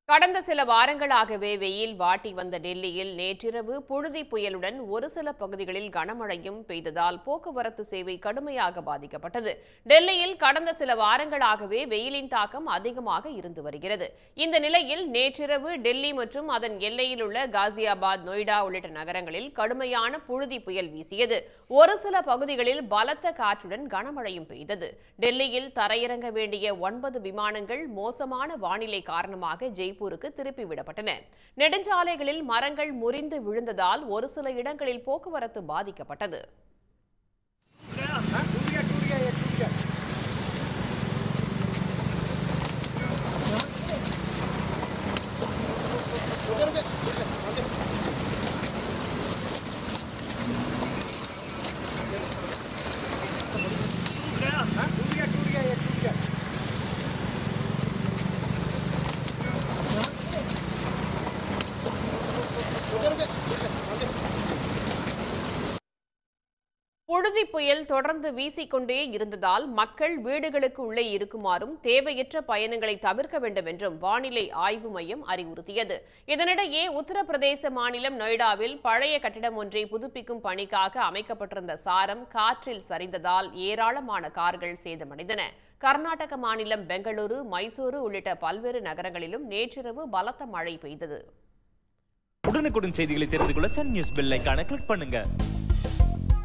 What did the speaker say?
கடந்த சில வாரங்களாகவே வெயில் வாட்டி வந்த டெல்லியில் நேற்றிரவு புழுதி புயலுடன் ஒரு சில பகுதிகளில் கனமழையும் பெய்ததால் போக்குவரத்து சேவை கடுமையாக பாதிக்கப்பட்டது டெல்லியில் கடந்த சில வாரங்களாகவே வெயிலின் தாக்கம் அதிகமாக இருந்து வருகிறது இந்த நிலையில் நேற்றிரவு டெல்லி மற்றும் அதன் எல்லையில் உள்ள காசியாபாத் நொய்டா உள்ளிட்ட நகரங்களில் கடுமையான புழுதி புயல் வீசியது ஒரு சில பகுதிகளில் பலத்த காற்றுடன் கனமழையும் பெய்தது டெல்லியில் தரையிறங்க வேண்டிய ஒன்பது விமானங்கள் மோசமான வானிலை காரணமாக ஜெய்ப்பூருக்கு திருப்பி விடப்பட்டன நெடுஞ்சாலைகளில் மரங்கள் முறிந்து விழுந்ததால் ஒரு சில இடங்களில் போக்குவரத்து பாதிக்கப்பட்டது புழுதி புயல் தொடர்ந்து வீசிக்கொண்டே இருந்ததால் மக்கள் வீடுகளுக்கு உள்ளே இருக்குமாறும் தேவையற்ற பயணங்களை தவிர்க்க வேண்டும் என்றும் வானிலை ஆய்வு மையம் அறிவுறுத்தியது இதனிடையே உத்தரப்பிரதேச மாநிலம் நொய்டாவில் பழைய கட்டிடம் ஒன்றை புதுப்பிக்கும் பணிக்காக அமைக்கப்பட்டிருந்த சாரம் காற்றில் சரிந்ததால் ஏராளமான கார்கள் சேதமடைந்தன கர்நாடக மாநிலம் பெங்களூரு மைசூரு உள்ளிட்ட பல்வேறு நகரங்களிலும் நேற்றிரவு பலத்த மழை பெய்தது உடனுக்குடன் செய்திகளை தெரிந்து கொள்ள சன் நியூஸ் பெல் ஐகானை கிளிக் பண்ணுங்க